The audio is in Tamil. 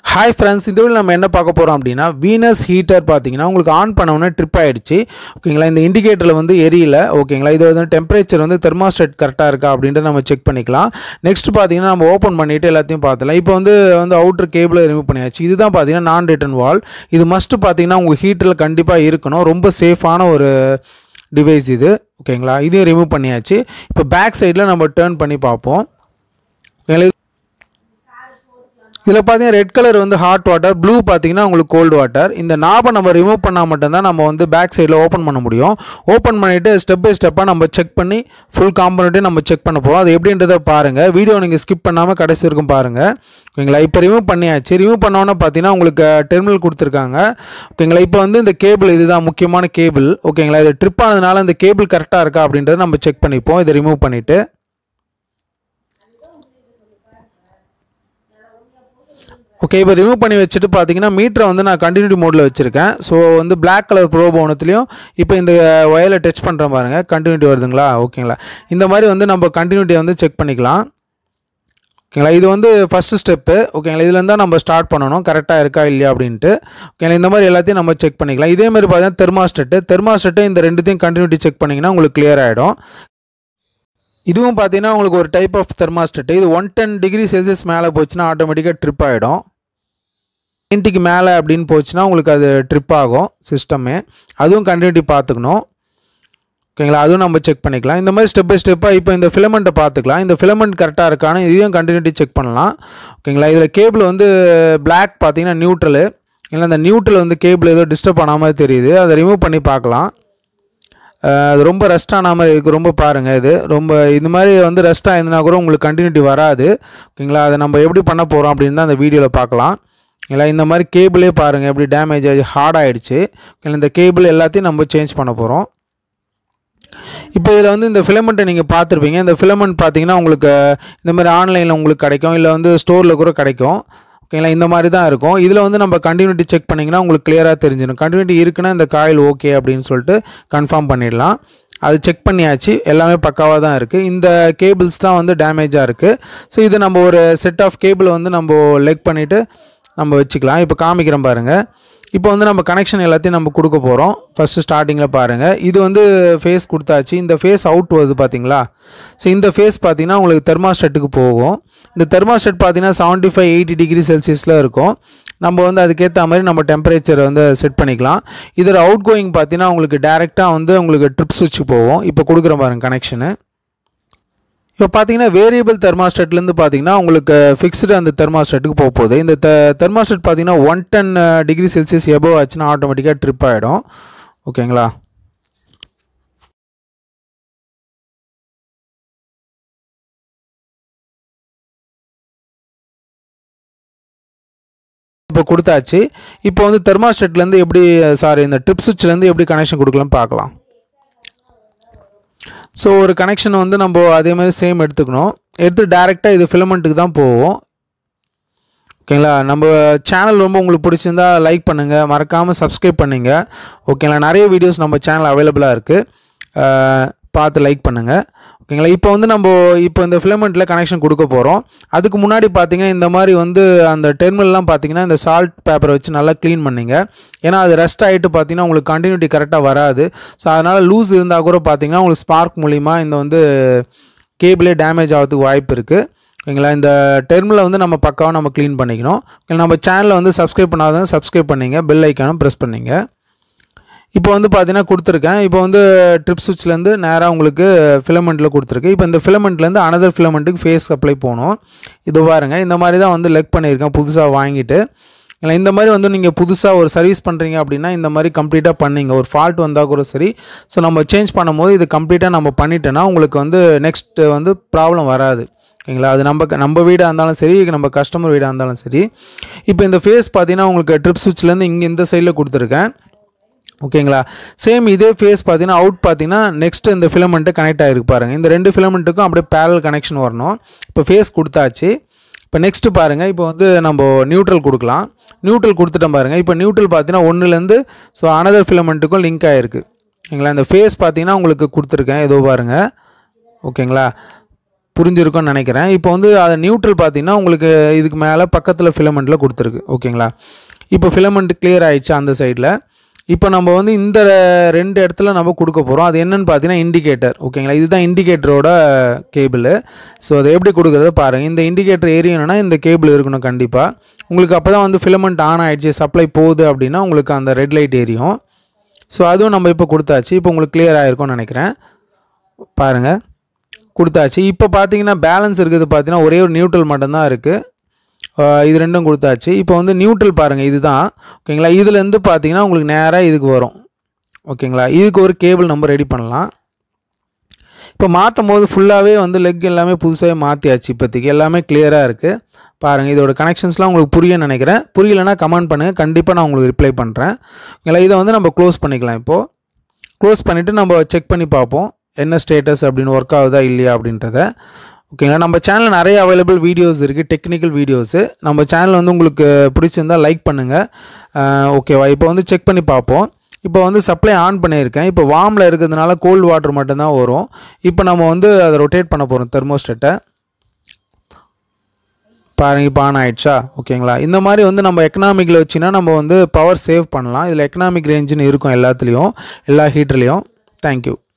ஹாய் ஃப்ரெண்ட்ஸ் இந்த வீடியோ நம்ம என்ன பார்க்க போகிறோம் அப்படின்னா வீனஸ் ஹீட்டர் பார்த்தீங்கன்னா உங்களுக்கு ஆன் பண்ண உடனே ட்ரிப் ஆயிடுச்சு ஓகேங்களா இந்த இண்டிகேட்டரில் வந்து எரியல ஓகேங்களா இது வந்து டெம்பரேச்சர் வந்து தெர்மாஸ்டேட் கரெக்டாக இருக்கா அப்படின்ட்டு நம்ம செக் பண்ணிக்கலாம் நெக்ஸ்ட் பார்த்தீங்கன்னா நம்ம ஓப்பன் பண்ணிவிட்டு எல்லாத்தையும் பார்த்துலாம் இப்போ வந்து வந்து அவுட்டர் கேபிளை ரிமூவ் பண்ணியாச்சு இதுதான் பார்த்தீங்கன்னா நான் ரிட்டன் வால் இது மஸ்ட்டு பார்த்தீங்கன்னா உங்கள் ஹீட்டரில் கண்டிப்பாக இருக்கணும் ரொம்ப சேஃபான ஒரு டிவைஸ் இது ஓகேங்களா இதையும் ரிமூவ் பண்ணியாச்சு இப்போ பேக் சைடில் நம்ம டேர்ன் பண்ணி பார்ப்போம் ஓகேங்களா இதில் பார்த்தீங்கன்னா ரெட் கலர் வந்து ஹாட் வாட்டர் ப்ளூ பார்த்தீங்கன்னா உங்களுக்கு கோல்டு வாட்டர் இந்த நாபை நம்ம ரிமூவ் பண்ணால் மட்டும்தான் நம்ம வந்து பேக் சைடில் ஓப்பன் பண்ண முடியும் ஓப்பன் பண்ணிவிட்டு ஸ்டெப் பை ஸ்டெப்பாக நம்ம செக் பண்ணி ஃபுல் காம்பனண்ட்டையும் நம்ம செக் பண்ண போகிறோம் அது எப்படின்றத பாருங்கள் வீடியோ நீங்கள் ஸ்கிப் பண்ணாமல் கடைசி வரைக்கும் பாருங்கள் ஓகேங்களா இப்போ ரிமூவ் பண்ணியாச்சு ரிமூவ் பண்ணோன்னே பார்த்தீங்கன்னா உங்களுக்கு டெர்மினல் கொடுத்துருக்காங்க ஓகேங்களா இப்போ வந்து இந்த கேபிள் இதுதான் முக்கியமான கேபிள் ஓகேங்களா இது ட்ரிப் ஆனதுனால இந்த கேபிள் கரெக்டாக இருக்கா அப்படின்றத நம்ம செக் பண்ணிப்போம் இதை ரிமூவ் பண்ணிவிட்டு ஓகே இப்போ ரிமூவ் பண்ணி வச்சுட்டு பார்த்தீங்கன்னா மீட்டரை வந்து நான் கண்டினியூட்டி மோடில் வச்சுருக்கேன் ஸோ வந்து பிளாக் கலர் ப்ரோப் ஒன்றுத்துலையும் இப்போ இந்த ஒயரில் டச் பண்ணுறேன் பாருங்கள் கண்டினியூட்டி வருதுங்களா ஓகேங்களா இந்த மாதிரி வந்து நம்ம கண்டினியூட்டியை வந்து செக் பண்ணிக்கலாம் ஓகேங்களா இது வந்து ஃபஸ்ட்டு ஸ்டெப்பு ஓகேங்களா இதுலேருந்து தான் நம்ம ஸ்டார்ட் பண்ணணும் கரெக்டாக இருக்கா இல்லையா அப்படின்ட்டு ஓகேங்களா இந்த மாதிரி எல்லாத்தையும் நம்ம செக் பண்ணிக்கலாம் இதே மாதிரி பார்த்தீங்கன்னா தெர்மாஸ்டெட்டு தெர்மாஸ்டெட்டு இந்த ரெண்டுத்தையும் கண்டினியூட்டி செக் பண்ணிங்கன்னா உங்களுக்கு கிளியர் ஆகிடும் இதுவும் பார்த்தீங்கன்னா உங்களுக்கு ஒரு டைப் ஆஃப் தெர்மாஸ்டெட்டு இது ஒன் டென் டிகிரி செல்சியஸ் மேலே போச்சுன்னா ஆட்டோமேட்டிக்காக ட்ரிப் ஆகிடும் நைன்ட்டிக்கு மேலே அப்படின்னு போச்சுன்னா உங்களுக்கு அது ட்ரிப் ஆகும் சிஸ்டமே அதுவும் கண்டினியூட்டி பார்த்துக்கணும் ஓகேங்களா அதுவும் நம்ம செக் பண்ணிக்கலாம் இந்த மாதிரி ஸ்டெப் பை ஸ்டெப்பாக இப்போ இந்த ஃபிலமெண்ட்டை பார்த்துக்கலாம் இந்த ஃபிலமெண்ட் கரெக்டாக இருக்கான்னு இதையும் கண்டினியூட்டி செக் பண்ணலாம் ஓகேங்களா இதில் கேபிள் வந்து பிளாக் பார்த்தீங்கன்னா நியூட்ரலு இல்லை அந்த நியூட்ரல் வந்து கேபிள் ஏதோ டிஸ்டர்ப் ஆனாமல் தெரியுது அதை ரிமூவ் பண்ணி பார்க்கலாம் அது ரொம்ப ரெஸ்ட் ஆன மாதிரி இருக்குது ரொம்ப பாருங்கள் இது ரொம்ப இந்த மாதிரி வந்து ரெஸ்ட் ஆயிருந்தனா கூட உங்களுக்கு கண்டினியூட்டி வராது ஓகேங்களா அதை நம்ம எப்படி பண்ண போகிறோம் அப்படின்னு தான் அந்த வீடியோவில் பார்க்கலாம் இல்லை இந்த மாதிரி கேபிளே பாருங்கள் எப்படி டேமேஜ் ஆகி ஹார்ட் ஆகிடுச்சு இந்த கேபிள் எல்லாத்தையும் நம்ம சேஞ்ச் பண்ண போகிறோம் இப்போ இதில் வந்து இந்த ஃபிலமெண்ட்டை நீங்கள் பார்த்துருப்பீங்க இந்த ஃபிலமெண்ட் பார்த்தீங்கன்னா உங்களுக்கு இந்த மாதிரி ஆன்லைனில் உங்களுக்கு கிடைக்கும் இல்லை வந்து ஸ்டோரில் கூட கிடைக்கும் ஓகேங்களா இந்த மாதிரி தான் இருக்கும் இதில் வந்து நம்ம கண்டினியூட்டி செக் பண்ணிங்கன்னா உங்களுக்கு கிளியராக தெரிஞ்சிடும் கண்டினியூட்டி இருக்குன்னா இந்த காயில் ஓகே அப்படின்னு சொல்லிட்டு கன்ஃபார்ம் பண்ணிடலாம் அது செக் பண்ணியாச்சு எல்லாமே பக்காவாக தான் இருக்குது இந்த கேபிள்ஸ் தான் வந்து டேமேஜாக இருக்குது ஸோ இது நம்ம ஒரு செட் ஆஃப் கேபிள் வந்து நம்ம லெக் பண்ணிவிட்டு நம்ம வச்சுக்கலாம் இப்போ காமிக்கிறோம் பாருங்கள் இப்போ வந்து நம்ம கனெக்ஷன் எல்லாத்தையும் நம்ம கொடுக்க போகிறோம் ஃபஸ்ட்டு ஸ்டார்டிங்கில் பாருங்கள் இது வந்து ஃபேஸ் கொடுத்தாச்சு இந்த ஃபேஸ் அவுட் வருது பார்த்தீங்களா ஸோ இந்த ஃபேஸ் பார்த்தீங்கன்னா உங்களுக்கு தெர்மாஸ்டெட்டுக்கு போகும் இந்த தெர்மாஸ்டெட் பார்த்தீங்கன்னா செவன்ட்டி ஃபைவ் எயிட்டி டிகிரி செல்சியஸில் இருக்கும் நம்ம வந்து அதுக்கேற்ற மாதிரி நம்ம டெம்பரேச்சரை வந்து செட் பண்ணிக்கலாம் இதில் அவுட் கோயிங் பார்த்தீங்கன்னா உங்களுக்கு டேரெக்டாக வந்து உங்களுக்கு ட்ரிப் சுவிட்ச் போகும் இப்போ கொடுக்குற பாருங்க கனெக்ஷனு இப்போ பார்த்தீங்கன்னா வேரியபிள் தெர்மாஸ்டேட்லேருந்து பார்த்தீங்கன்னா உங்களுக்கு ஃபிக்ஸ்டு அந்த தெர்மாஸ்டேட்டுக்கு போக போகுது இந்த தெ தெர்மாஸ்டேட் பார்த்தீங்கன்னா one ten degree Celsius above ஆச்சுன்னா ஆட்டோமேட்டிக்காக ட்ரிப் ஆகிடும் ஓகேங்களா இப்போ கொடுத்தாச்சு இப்போ வந்து தெர்மாஸ்டேட்லேருந்து எப்படி சாரி இந்த ட்ரிப் சுவிட்ச்லேருந்து எப்படி கனெக்ஷன் கொடுக்கலாம்னு பார்க்கலாம் ஸோ ஒரு கனெக்ஷன் வந்து நம்ம அதே மாதிரி சேம் எடுத்துக்கணும் எடுத்து டேரெக்டாக இது ஃபிலமெண்ட்டுக்கு தான் போவோம் ஓகேங்களா நம்ம சேனல் ரொம்ப உங்களுக்கு பிடிச்சிருந்தா லைக் பண்ணுங்கள் மறக்காமல் சப்ஸ்கிரைப் பண்ணுங்க ஓகேங்களா நிறைய வீடியோஸ் நம்ம சேனல் அவைலபிளாக இருக்குது பார்த்து லைக் பண்ணுங்கள் ஓகேங்களா இப்போ வந்து நம்ம இப்போ இந்த ஃபிலமெண்ட்டில் கனெக்ஷன் கொடுக்க போகிறோம் அதுக்கு முன்னாடி பார்த்தீங்கன்னா இந்த மாதிரி வந்து அந்த டெர்மினல்லாம் பார்த்தீங்கன்னா இந்த சால்ட் பேப்பரை வச்சு நல்லா க்ளீன் பண்ணிங்க ஏன்னா அது ரெஸ்ட் ஆகிட்டு பார்த்தீங்கன்னா உங்களுக்கு கண்டினியூட்டி கரெக்டாக வராது ஸோ அதனால் லூஸ் இருந்தால் கூட பார்த்தீங்கன்னா உங்களுக்கு ஸ்பார்க் மூலிமா இந்த வந்து கேபிளே டேமேஜ் ஆகிறதுக்கு வாய்ப்பு இருக்குது ஓகேங்களா இந்த டெர்மில் வந்து நம்ம பக்காவாக நம்ம க்ளீன் பண்ணிக்கணும் நம்ம சேனலை வந்து சப்ஸ்கிரைப் பண்ணாதவங்க சப்ஸ்கிரைப் பண்ணிங்க பெல் ஐக்கானும் ப்ரெஸ் பண்ணிங்க இப்போ வந்து பார்த்தீங்கன்னா கொடுத்துருக்கேன் இப்போ வந்து ட்ரிப் சுவிட்ச்லேருந்து நேராக உங்களுக்கு ஃபிலமெண்ட்டில் கொடுத்துருக்கு இப்போ இந்த ஃபிலமெண்ட்லேருந்து அனதர் ஃபிலமெண்ட்டுக்கு ஃபேஸ் அப்ளை போகணும் இது பாருங்கள் இந்த மாதிரி தான் வந்து லெக் பண்ணியிருக்கேன் புதுசாக வாங்கிட்டு இல்லை இந்த மாதிரி வந்து நீங்கள் புதுசாக ஒரு சர்வீஸ் பண்ணுறீங்க அப்படின்னா இந்த மாதிரி கம்ப்ளீட்டாக பண்ணிங்க ஒரு ஃபால்ட் வந்தால் கூட சரி ஸோ நம்ம சேஞ்ச் பண்ணும்போது இது கம்ப்ளீட்டாக நம்ம பண்ணிட்டோன்னா உங்களுக்கு வந்து நெக்ஸ்ட் வந்து ப்ராப்ளம் வராது ஓகேங்களா அது நம்ம நம்ம வீடாக இருந்தாலும் சரி நம்ம கஸ்டமர் வீடாக இருந்தாலும் சரி இப்போ இந்த ஃபேஸ் பார்த்தீங்கன்னா உங்களுக்கு ட்ரிப் சுவிட்ச்லேருந்து இங்கே இந்த சைடில் கொடுத்துருக்கேன் ஓகேங்களா சேம் இதே ஃபேஸ் பார்த்தீங்கன்னா அவுட் பார்த்தீங்கன்னா நெக்ஸ்ட் இந்த ஃபிலமெண்ட்டு கனெக்ட் ஆகிருக்கு பாருங்கள் இந்த ரெண்டு ஃபிலமெண்ட்டுக்கும் அப்படியே பேரல் கனெக்ஷன் வரணும் இப்போ ஃபேஸ் கொடுத்தாச்சு இப்போ நெக்ஸ்ட்டு பாருங்கள் இப்போ வந்து நம்ம நியூட்ரல் கொடுக்கலாம் நியூட்ரல் கொடுத்துட்டோம் பாருங்கள் இப்போ நியூட்ரல் பார்த்தீங்கன்னா ஒன்றுலேருந்து ஸோ அனதர் ஃபிலமெண்ட்டுக்கும் லிங்க் ஆகிருக்கு ஓகேங்களா இந்த ஃபேஸ் பார்த்தீங்கன்னா உங்களுக்கு கொடுத்துருக்கேன் ஏதோ பாருங்கள் ஓகேங்களா புரிஞ்சிருக்கும்னு நினைக்கிறேன் இப்போ வந்து அதை நியூட்ரல் பார்த்தீங்கன்னா உங்களுக்கு இதுக்கு மேலே பக்கத்தில் ஃபிலமெண்ட்டில் கொடுத்துருக்கு ஓகேங்களா இப்போ ஃபிலமெண்ட் கிளியர் ஆயிடுச்சு அந்த சைடில் இப்போ நம்ம வந்து இந்த ரெண்டு இடத்துல நம்ம கொடுக்க போகிறோம் அது என்னன்னு பார்த்தீங்கன்னா இண்டிகேட்டர் ஓகேங்களா இதுதான் இண்டிகேட்டரோட கேபிள் ஸோ அதை எப்படி கொடுக்குறத பாருங்கள் இந்த இண்டிகேட்டர் எரியணும்னா இந்த கேபிள் இருக்கணும் கண்டிப்பாக உங்களுக்கு அப்போ தான் வந்து ஃபிலமெண்ட் ஆன் ஆகிடுச்சு சப்ளை போகுது அப்படின்னா உங்களுக்கு அந்த ரெட் லைட் எரியும் ஸோ அதுவும் நம்ம இப்போ கொடுத்தாச்சு இப்போ உங்களுக்கு கிளியர் ஆகிருக்கும்னு நினைக்கிறேன் பாருங்கள் கொடுத்தாச்சு இப்போ பார்த்தீங்கன்னா பேலன்ஸ் இருக்குது பார்த்தீங்கன்னா ஒரே ஒரு நியூட்ரல் மட்டும்தான் இருக்குது இது ரெண்டும் கொடுத்தாச்சு இப்போ வந்து நியூட்ரல் பாருங்கள் இதுதான் ஓகேங்களா இதுலேருந்து பார்த்தீங்கன்னா உங்களுக்கு நேராக இதுக்கு வரும் ஓகேங்களா இதுக்கு ஒரு கேபிள் நம்ம ரெடி பண்ணலாம் இப்போ மாற்றும் போது ஃபுல்லாகவே வந்து லெக் எல்லாமே புதுசாகவே மாற்றியாச்சு இப்போதைக்கு எல்லாமே கிளியராக இருக்குது பாருங்கள் இதோட கனெக்ஷன்ஸ்லாம் உங்களுக்கு புரியும்னு நினைக்கிறேன் புரியலைன்னா கமெண்ட் பண்ணுங்கள் கண்டிப்பாக நான் உங்களுக்கு ரிப்ளை பண்ணுறேன் ஓகேங்களா இதை வந்து நம்ம க்ளோஸ் பண்ணிக்கலாம் இப்போது க்ளோஸ் பண்ணிவிட்டு நம்ம செக் பண்ணி பார்ப்போம் என்ன ஸ்டேட்டஸ் அப்படின்னு ஒர்க் ஆகுதா இல்லையா அப்படின்றத ஓகேங்களா நம்ம சேனலில் நிறைய அவைலபிள் வீடியோஸ் இருக்குது டெக்னிக்கல் வீடியோஸு நம்ம சேனல் வந்து உங்களுக்கு பிடிச்சிருந்தா லைக் பண்ணுங்கள் ஓகேவா இப்போ வந்து செக் பண்ணி பார்ப்போம் இப்போ வந்து சப்ளை ஆன் பண்ணியிருக்கேன் இப்போ வார்மில் இருக்கிறதுனால கோல்டு வாட்டர் மட்டும்தான் வரும் இப்போ நம்ம வந்து அதை ரொட்டேட் பண்ண போகிறோம் தெர்மோஸ்டேட்டை பாருங்க இப்போ ஆன் ஆயிடுச்சா ஓகேங்களா இந்த மாதிரி வந்து நம்ம எக்கனாமிக்கில் வச்சுன்னா நம்ம வந்து பவர் சேவ் பண்ணலாம் இதில் எக்கனாமிக் ரேஞ்சுன்னு இருக்கும் எல்லாத்துலேயும் எல்லா ஹீட்டர்லேயும் தேங்க்யூ